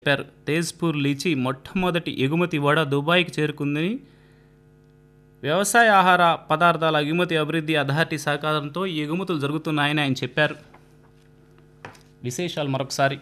చెప్పారు తేజ్పూర్ లీచి మొట్టమొదటి ఎగుమతి వడ దుబాయ్కి చేరుకుందని వ్యవసాయ ఆహార పదార్థాల ఎగుమతి అభివృద్ధి అథారిటీ సహకారంతో ఈ ఎగుమతులు జరుగుతున్నాయని ఆయన చెప్పారు విశేషాలు మరొకసారి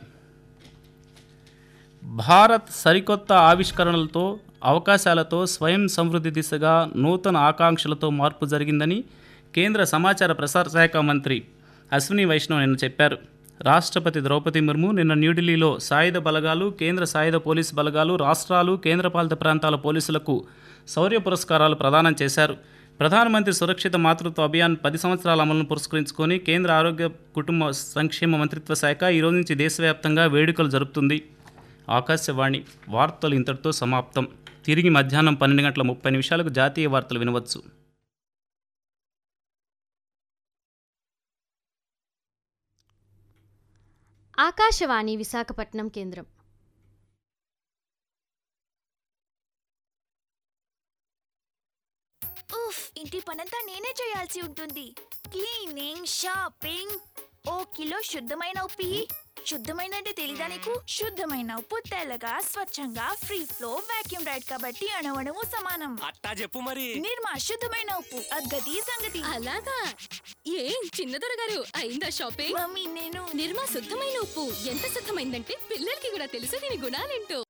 భారత్ సరికొత్త ఆవిష్కరణలతో అవకాశాలతో స్వయం సమృద్ధి దిశగా నూతన ఆకాంక్షలతో మార్పు జరిగిందని కేంద్ర సమాచార ప్రసార శాఖ మంత్రి అశ్విని వైష్ణవ్ నిన్న చెప్పారు రాష్ట్రపతి ద్రౌపది ముర్ము నిన్న న్యూఢిల్లీలో సాయుధ బలగాలు కేంద్ర సాయుధ పోలీసు బలగాలు రాష్ట్రాలు కేంద్రపాలిత ప్రాంతాల పోలీసులకు శౌర్య పురస్కారాలు ప్రదానం చేశారు ప్రధానమంత్రి సురక్షిత మాతృత్వ అభియాన్ పది సంవత్సరాల అమలును పురస్కరించుకొని కేంద్ర ఆరోగ్య కుటుంబ సంక్షేమ మంత్రిత్వ శాఖ ఈ రోజు నుంచి దేశవ్యాప్తంగా వేడుకలు జరుపుతుంది ఆకాశవాణి వార్తలు ఇంతటితో సమాప్తం తిరిగి మధ్యాహ్నం పన్నెండు గంటల ముప్పై నిమిషాలకు జాతీయ వార్తలు వినవచ్చు ఆకాశవాణి విశాఖపట్నం కేంద్రం ఉఫ్ ఇంటి పనంతా నేనే చేయాల్సి ఉంటుంది క్లీనింగ్ షాపింగ్ ఓ కిలో శుద్ధమైన ఉప్పు ఇయ్యి. శుద్ధమైన అంటే తెలీదా నీకు శుద్ధమైన ఉప్పు తెల్లగా స్వచ్ఛంగా ఫ్రీ ఫ్లో వాక్యూమ్ రైడ్ కాబట్టి అణవణము సమానం అట్టా చెప్పు మరి నిర్మా శుద్ధమైన ఉప్పు అగ్గది సంగతి అలాగా ఏం చిన్నదొర గారు అయిందా షాపింగ్ మమ్మీ నేను నిర్మా శుద్ధమైన ఉప్పు ఎంత శుద్ధమైందంటే పిల్లలకి కూడా తెలుసు దీని గుణాలేంటో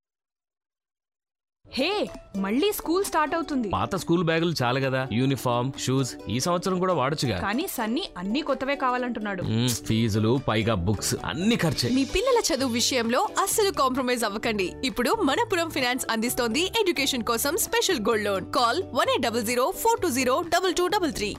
హే మళ్ళీ స్కూల్ స్టార్ట్ అవుతుంది పాత స్కూల్ బ్యాగులు చాలు కదా యూనిఫామ్ షూస్ ఈ సంవత్సరం కూడా వాడొచ్చుగా కానీ సన్నీ అన్ని కొత్తవే కావాలంటున్నాడు మ్మ్, ఫీజులు పైగా బుక్స్ అన్ని ఖర్చే మీ పిల్లల చదువు విషయంలో అస్సలు కాంప్రమైజ్ అవ్వకండి ఇప్పుడు మనపురం ఫైనాన్స్ అందిస్తోంది ఎడ్యుకేషన్ కోసం special gold loan call one eight double zero four two zero double two double three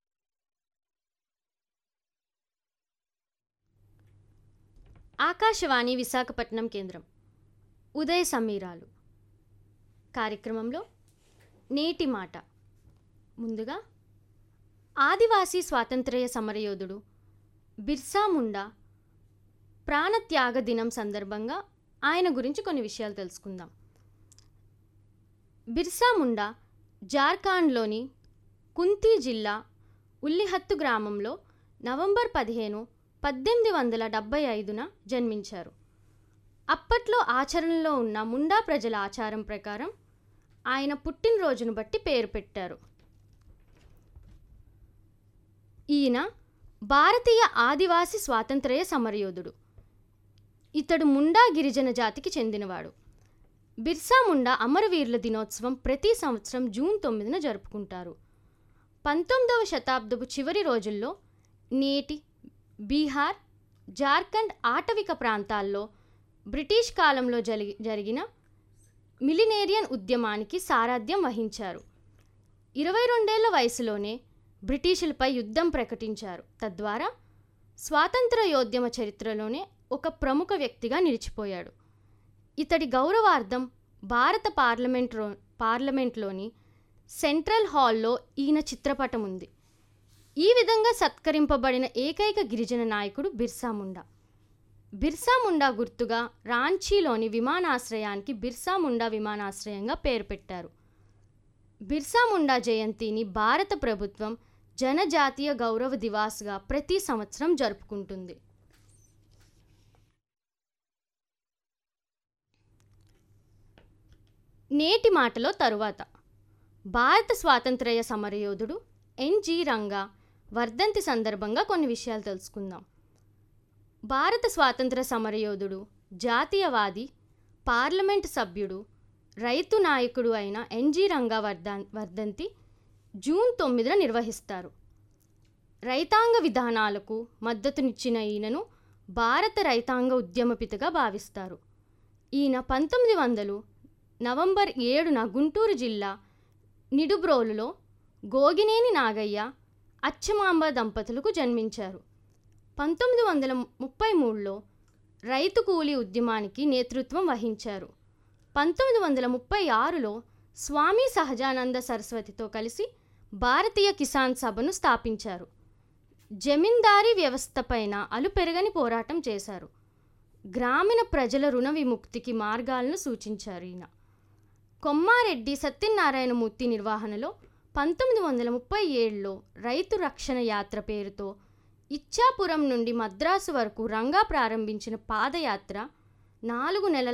Akashvani Visakhapatnam కేంద్రం ఉదయ సమీరాలు కార్యక్రమంలో నేటి మాట ముందుగా ఆదివాసీ స్వాతంత్ర్య సమరయోధుడు బిర్సా ముండా ప్రాణత్యాగ దినం సందర్భంగా ఆయన గురించి కొన్ని విషయాలు తెలుసుకుందాం బిర్సా ముండా జార్ఖండ్లోని కుంతి జిల్లా ఉల్లిహత్తు గ్రామంలో నవంబర్ పదిహేను పద్దెనిమిది వందల డెబ్బై ఐదున జన్మించారు అప్పట్లో ఆచరణలో ఉన్న ముండా ప్రజల ఆచారం ప్రకారం ఆయన పుట్టినరోజును బట్టి పేరు పెట్టారు ఈయన భారతీయ ఆదివాసి స్వాతంత్ర్య సమరయోధుడు ఇతడు ముండా గిరిజన జాతికి చెందినవాడు బిర్సా ముండా అమరవీరుల దినోత్సవం ప్రతి సంవత్సరం జూన్ తొమ్మిదిన జరుపుకుంటారు పంతొమ్మిదవ శతాబ్దపు చివరి రోజుల్లో నేటి బీహార్ జార్ఖండ్ ఆటవిక ప్రాంతాల్లో బ్రిటిష్ కాలంలో జరిగి జరిగిన మిలినేరియన్ ఉద్యమానికి సారథ్యం వహించారు ఇరవై రెండేళ్ల వయసులోనే బ్రిటిషులపై యుద్ధం ప్రకటించారు తద్వారా స్వాతంత్ర యోద్యమ చరిత్రలోనే ఒక ప్రముఖ వ్యక్తిగా నిలిచిపోయాడు ఇతడి గౌరవార్థం భారత పార్లమెంట్లో పార్లమెంట్లోని సెంట్రల్ హాల్లో ఈయన చిత్రపటం ఉంది ఈ విధంగా సత్కరింపబడిన ఏకైక గిరిజన నాయకుడు బిర్సా ముండా బిర్సా ముండా గుర్తుగా రాంచీలోని విమానాశ్రయానికి బిర్సా ముండా విమానాశ్రయంగా పేరు పెట్టారు బిర్సా ముండా జయంతిని భారత ప్రభుత్వం జనజాతీయ గౌరవ దివాస్గా ప్రతి సంవత్సరం జరుపుకుంటుంది నేటి మాటలో తరువాత భారత స్వాతంత్ర్య సమరయోధుడు ఎన్జి రంగా వర్ధంతి సందర్భంగా కొన్ని విషయాలు తెలుసుకుందాం భారత స్వాతంత్ర సమరయోధుడు జాతీయవాది పార్లమెంట్ సభ్యుడు రైతు నాయకుడు అయిన ఎన్జి రంగా వర్ధన్ వర్ధంతి జూన్ తొమ్మిదిన నిర్వహిస్తారు రైతాంగ విధానాలకు మద్దతునిచ్చిన ఈయనను భారత రైతాంగ ఉద్యమపితగా భావిస్తారు ఈయన పంతొమ్మిది వందలు నవంబర్ ఏడున గుంటూరు జిల్లా నిడుబ్రోలులో గోగినేని నాగయ్య అచ్చమాంబ దంపతులకు జన్మించారు పంతొమ్మిది వందల ముప్పై మూడులో రైతు కూలీ ఉద్యమానికి నేతృత్వం వహించారు పంతొమ్మిది వందల ముప్పై ఆరులో స్వామి సహజానంద సరస్వతితో కలిసి భారతీయ కిసాన్ సభను స్థాపించారు జమీందారీ వ్యవస్థపైన అలుపెరగని పోరాటం చేశారు గ్రామీణ ప్రజల రుణ విముక్తికి మార్గాలను సూచించారు ఈయన కొమ్మారెడ్డి సత్యనారాయణమూర్తి నిర్వహణలో పంతొమ్మిది వందల ముప్పై ఏడులో రైతు రక్షణ యాత్ర పేరుతో ఇచ్చాపురం నుండి మద్రాసు వరకు రంగా ప్రారంభించిన పాదయాత్ర నాలుగు నెలల